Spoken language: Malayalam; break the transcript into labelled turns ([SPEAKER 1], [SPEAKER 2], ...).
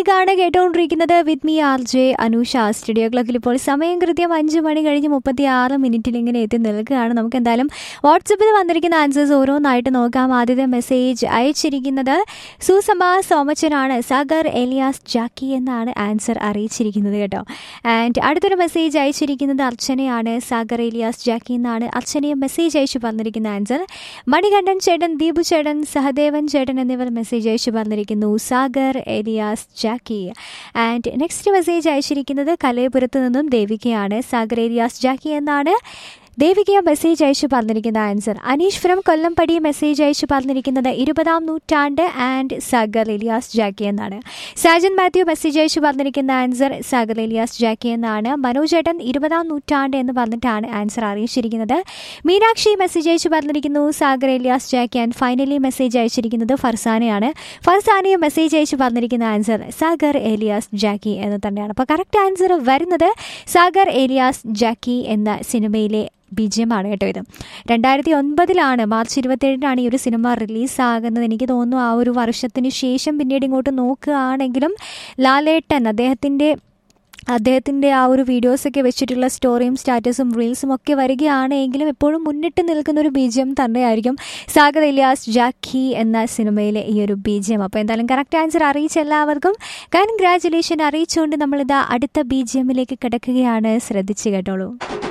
[SPEAKER 1] ആണ് കേട്ടുകൊണ്ടിരിക്കുന്നത് with me R J Anusha studio ക്ലോക്കിൽ ഇപ്പോൾ സമയം കൃത്യം അഞ്ച് മണി കഴിഞ്ഞ് മുപ്പത്തി ആറ് മിനിറ്റിൽ ഇങ്ങനെ എത്തി നിൽക്കുകയാണ് നമുക്ക് എന്തായാലും വാട്സപ്പിൽ വന്നിരിക്കുന്ന ആൻസേഴ്സ് ഓരോന്നായിട്ട് നോക്കാം ആദ്യത്തെ മെസ്സേജ് അയച്ചിരിക്കുന്നത് സുസമ സോമച്ചനാണ് സാഗർ എലിയാസ് ജാക്കി എന്നാണ് ആൻസർ അറിയിച്ചിരിക്കുന്നത് കേട്ടോ ആൻഡ് അടുത്തൊരു മെസ്സേജ് അയച്ചിരിക്കുന്നത് അർച്ചനയാണ് സാഗർ എലിയാസ് ജാക്കി എന്നാണ് അർച്ചനയെ മെസ്സേജ് അയച്ചു പറഞ്ഞിരിക്കുന്ന ആൻസർ മണികണ്ഠൻ ചേട്ടൻ ദീപു ചേട്ടൻ സഹദേവൻ ചേട്ടൻ എന്നിവർ മെസ്സേജ് അയച്ചു പറഞ്ഞിരിക്കുന്നു Sagar alias Jackie and next message അയച്ചിരിക്കുന്നത് കലയപുരത്ത് നിന്നും ദേവികയാണ് സാഗർ എലിയാസ് ജാക്കി എന്നാണ് ദേവിക മെസ്സേജ് അയച്ചു പറഞ്ഞിരിക്കുന്ന answer Aneesh from Kollampadi message അയച്ചു പറഞ്ഞിരിക്കുന്നത് ഇരുപതാം നൂറ്റാണ്ട് ആൻഡ് സാഗർ എലിയാസ് ജാക്കി എന്നാണ് സാജൻ മാത്യു മെസ്സേജ് അയച്ചു പറഞ്ഞിരിക്കുന്ന ആൻസർ സാഗർ എലിയാസ് ജാക്കി എന്നാണ് മനോജേട്ടൻ ഇരുപതാം നൂറ്റാണ്ട് എന്ന് പറഞ്ഞിട്ടാണ് ആൻസർ അറിയിച്ചിരിക്കുന്നത് മീനാക്ഷി മെസ്സേജ് അയച്ചു പറഞ്ഞിരിക്കുന്നു Sagar alias Jackie and finally message അയച്ചിരിക്കുന്നത് ഫർസാനയാണ് ഫർസാനയും മെസ്സേജ് അയച്ചു പറഞ്ഞിരിക്കുന്ന ആൻസർ സാഗർ എലിയാസ് ജാക്കി എന്ന് തന്നെയാണ് അപ്പോൾ കറക്റ്റ് ആൻസർ വരുന്നത് സാഗർ എലിയാസ് ജാക്കി എന്ന സിനിമയിലെ ബിജിയമാണ് കേട്ടോ ഇത് രണ്ടായിരത്തി ഒൻപതിലാണ് മാർച്ച് ഇരുപത്തേഴിനാണ് ഈ ഒരു സിനിമ റിലീസാകുന്നത് എനിക്ക് തോന്നുന്നു ആ ഒരു വർഷത്തിന് ശേഷം പിന്നീട് ഇങ്ങോട്ട് നോക്കുകയാണെങ്കിലും ലാലേട്ടൻ അദ്ദേഹത്തിൻ്റെ അദ്ദേഹത്തിൻ്റെ ആ ഒരു വീഡിയോസൊക്കെ വെച്ചിട്ടുള്ള സ്റ്റോറിയും സ്റ്റാറ്റസും റീൽസും ഒക്കെ വരികയാണെങ്കിലും എപ്പോഴും മുന്നിട്ട് നിൽക്കുന്ന ഒരു ബീജിയം തന്നെയായിരിക്കും സാഗർ ഇലിയാസ് ജാക്കി എന്ന സിനിമയിലെ ഈ ഒരു ബീജിയം അപ്പോൾ എന്തായാലും കറക്റ്റ് ആൻസർ അറിയിച്ച എല്ലാവർക്കും കൺഗ്രാറ്റുലേഷൻ അറിയിച്ചുകൊണ്ട് നമ്മളിതാ അടുത്ത ബീജിയമിലേക്ക് കിടക്കുകയാണ് ശ്രദ്ധിച്ചു കേട്ടോളൂ